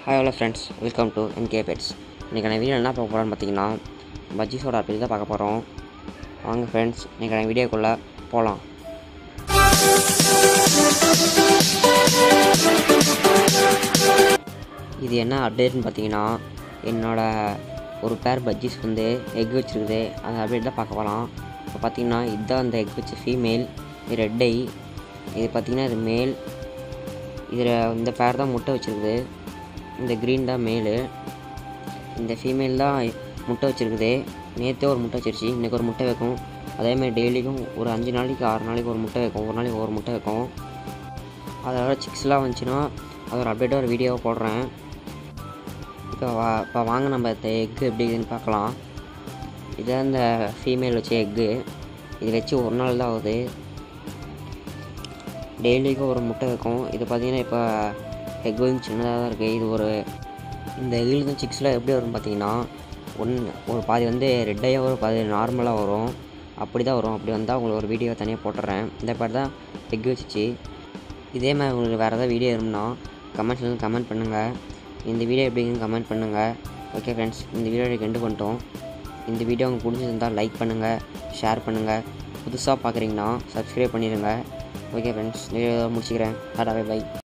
hi hello friends welcome to MK pets இன்றைக்கான video என்ன பார்க்க போகிறோன்னு பார்த்தீங்கன்னா பஜ்ஜி சோடா பற்றி தான் பார்க்க போகிறோம் வாங்க ஃப்ரெண்ட்ஸ் இன்றைக்கான வீடியோக்குள்ளே போகலாம் இது என்ன அப்டேட்னு பார்த்தீங்கன்னா என்னோட ஒரு பேர் பஜ்ஜிஸ் வந்து எக் வச்சுருக்குது அந்த அப்டேட் தான் பார்க்க போகலாம் இப்போ பார்த்தீங்கன்னா இதுதான் அந்த எக் வச்ச ஃபீமேல் இது ரெட் ஐ இது பார்த்தீங்கன்னா இது மேல் இதில் இந்த பேர் தான் முட்டை வச்சுருக்குது இந்த க்ரீன் தான் மேலு இந்த ஃபீமேல் தான் முட்டை வச்சுருக்குது நேற்றே ஒரு முட்டை வச்சிருச்சு இன்றைக்கி ஒரு முட்டை வைக்கும் அதேமாதிரி டெய்லிக்கும் ஒரு அஞ்சு நாளைக்கு ஆறு நாளைக்கு ஒரு முட்டை வைக்கும் ஒரு நாளைக்கு ஒரு முட்டை வைக்கும் அதோட சிக்ஸ்லாம் வந்துச்சுன்னா அதோட அப்டேட்டாக ஒரு வீடியோவை போடுறேன் இப்போ வா இப்போ வாங்க நம்ம இந்த எக்கு எப்படி இருக்குதுன்னு பார்க்கலாம் இதான் இந்த ஃபீமேல் வச்ச எக்கு இது வச்சு ஒரு நாள் தான் ஆகுது டெய்லிக்கும் ஒரு முட்டை வைக்கும் இது பார்த்தீங்கன்னா இப்போ எக் வந்து சின்னதாக தான் இருக்குது இது ஒரு இந்த எகிலுக்கும் சிக்ஸில் எப்படி வரும்னு பார்த்தீங்கன்னா ஒன்று ஒரு பாதி வந்து ரெட்டையாக வரும் பாதி நார்மலாக வரும் அப்படி தான் வரும் அப்படி வந்தால் உங்களுக்கு ஒரு வீடியோ தனியாக போட்டுறேன் இந்த மாதிரி தான் எக் வச்சுச்சு இதே மாதிரி உங்களுக்கு வேறு ஏதாவது வீடியோ இருந்தா கமெண்ட்ஸில் கமெண்ட் பண்ணுங்கள் இந்த வீடியோ எப்படிங்கன்னு கமெண்ட் பண்ணுங்கள் ஓகே ஃப்ரெண்ட்ஸ் இந்த வீடியோ எண்டு பண்ணிட்டோம் இந்த வீடியோ உங்களுக்கு பிடிச்சிருந்தால் லைக் பண்ணுங்கள் ஷேர் பண்ணுங்கள் புதுசாக பார்க்குறீங்கன்னா சப்ஸ்கிரைப் பண்ணிடுங்க ஓகே ஃப்ரெண்ட்ஸ் வீடியோ முடிச்சுக்கிறேன் டாடா பை பை